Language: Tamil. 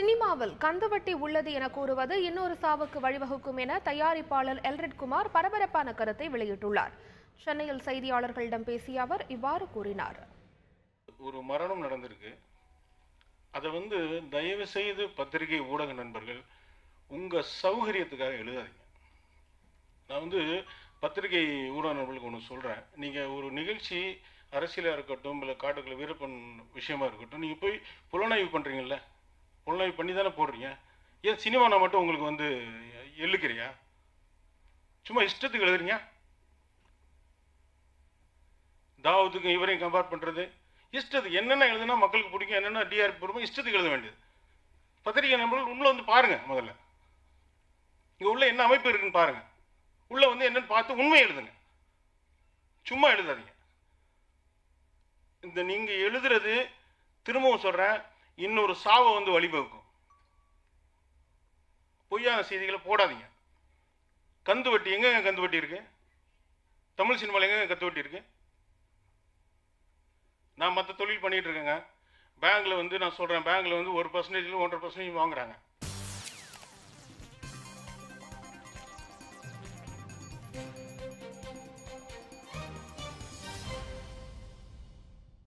சினிமாவில் கந்துவட்டி உள்ளது என கூறுவது இன்னொரு சாவுக்கு வழிவகுக்கும் என தயாரிப்பாளர் எல்ரெட் குமார் பரபரப்பான கருத்தை வெளியிட்டுள்ளார் சென்னையில் செய்தியாளர்களிடம் பேசிய அவர் இவ்வாறு கூறினார் ஒரு மரணம் நடந்திருக்கு அதை வந்து தயவு செய்து பத்திரிகை ஊடக நண்பர்கள் உங்கள் சௌகரியத்துக்காக எழுதாதீங்க நான் வந்து பத்திரிகை ஊடக நண்பர்களுக்கு ஒன்று சொல்கிறேன் நீங்கள் ஒரு நிகழ்ச்சி அரசியலாக இருக்கட்டும் இல்லை காட்டுக்குள்ள வீரப்பன் விஷயமா இருக்கட்டும் நீங்கள் போய் புலனாய்வு பண்ணுறீங்கல்ல புலனாய்வு பண்ணி தானே போடுறீங்க ஏன் சினிமானா மட்டும் உங்களுக்கு வந்து எழுக்கிறியா சும்மா இஷ்டத்துக்கு எழுதுறீங்க தாவூதுக்கும் இவரையும் கம்பேர் பண்ணுறது இஷ்டத்துக்கு என்னென்ன எழுதுனா மக்களுக்கு பிடிக்கும் என்னென்ன டிஆர்பி போடுமோ இஷ்டத்துக்கு எழுத வேண்டியது பத்திரிகை நண்பர்கள் உள்ள வந்து பாருங்க முதல்ல இங்க உள்ள என்ன அமைப்பு இருக்குன்னு பாருங்க உள்ள வந்து என்னன்னு பார்த்து உண்மை எழுதுங்க சும்மா எழுதாதீங்க இந்த நீங்க எழுதுறது திரும்பவும் சொல்றேன் இன்னொரு சாவை வந்து வழிவகுக்கும் பொய்யான செய்திகளை போடாதீங்க கந்து வட்டி எங்கங்க கந்து வட்டி இருக்கு தமிழ் சினிமாவில் எங்கங்க கந்து வட்டி இருக்கு நான் மற்ற தொழில் பண்ணிட்டு இருக்கேங்க பேங்க்ல வந்து நான் சொல்றேன் பேங்க்ல வந்து ஒரு பர்சன்டேஜ்ல ஒன்றரை பர்சன்டேஜ் வாங்குறாங்க